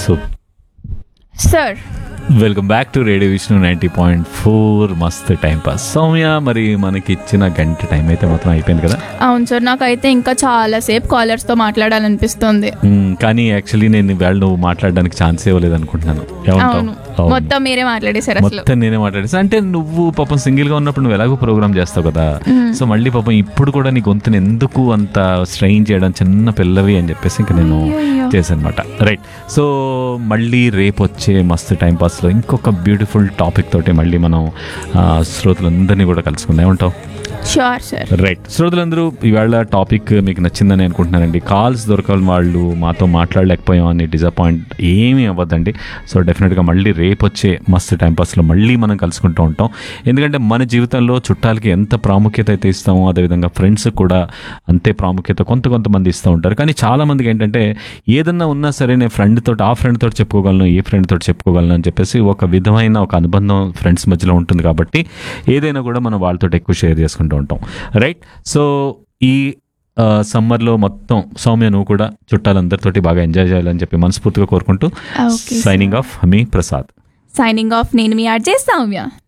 So sir welcome back to radio Vishnu ninety point four మస్త్ time pass Soumya మరి మనకి ఇచ్చిన గంట టైం అయితే మొత్తం అయిపోయింది కదా అవును సార్ నాకైతే ఇంకా చాలాసేపు కాలర్స్తో మాట్లాడాలనిపిస్తుంది మ్మ్, కానీ యాక్చువల్లీ నేను ఇవాళ నువ్వు మాట్లాడడానికి ఛాన్స్ ఇవ్వలేదు అనుకుంటున్నాను ఏమంటావు అవును అవును. మొత్తం మీరే మాట్లాడేశారు అసలు మొత్తం నేనే మాట్లాడేసి అంటే నువ్వు పాపం సింగిల్ గా ఉన్నప్పుడు నువ్వు ఎలాగో ప్రోగ్రామ్ చేస్తావు కదా సో మళ్ళీ పాపం ఇప్పుడు కూడా నీ గొంతుని ఎందుకు అంత స్ట్రెయిన్ చేయడం చిన్న పిల్లవి అని చెప్పేసి ఇంకా నేను అయ్యయ్యో. చేశానమాట రైట్ సో మళ్ళీ రేపు వచ్చే మస్తు టైం పాస్లో ఇంకొక బ్యూటిఫుల్ టాపిక్ తోటి మళ్ళీ మనం ఆ, శ్రోతలందరినీ కూడా కలుసుకుందాం ఏమంటావు షూర్ సార్ రైట్ శ్రోతలందరూ ఇవాళ టాపిక్ మీకు నచ్చిందని అనుకుంటున్నానండి కాల్స్ దొరకని వాళ్ళు మాతో మాట్లాడలేకపోయాం అని డిసప్పాయింట్ ఏమీ అవ్వద్దండి సో డెఫినెట్గా మళ్ళీ రేపు వచ్చే మస్తు టైంపాస్లో మళ్ళీ మనం కలుసుకుంటూ ఉంటాం ఎందుకంటే మన జీవితంలో చుట్టాలకి ఎంత ప్రాముఖ్యత అయితే ఇస్తామో అదేవిధంగా ఫ్రెండ్స్ కూడా అంతే ప్రాముఖ్యత కొంత కొంతమంది ఇస్తూ ఉంటారు కానీ చాలా మందికి ఏంటంటే ఏదన్నా ఉన్నా సరే నేను ఫ్రెండ్ తోటి ఆ ఫ్రెండ్ తోటి చెప్పుకోగలను ఏ ఫ్రెండ్ తోటి చెప్పుకోగలను అని చెప్పేసి ఒక విధమైన ఒక అనుబంధం ఫ్రెండ్స్ మధ్యలో ఉంటుంది కాబట్టి ఏదైనా కూడా మనం వాళ్ళతో ఎక్కువ షేర్ చేసుకుంటూ ఉంటాం రైట్ సో ఈ ఆ, సమ్మర్లో మొత్తం సౌమ్య నువ్వు కూడా చుట్టాలందరితోటి బాగా ఎంజాయ్ చేయాలని చెప్పి మనస్ఫూర్తిగా కోరుకుంటూ ఓకే సైనింగ్ ఆఫ్ మీ ప్రసాద్ సైనింగ్ ఆఫ్ నేను మీ ఆర్జే సౌమ్య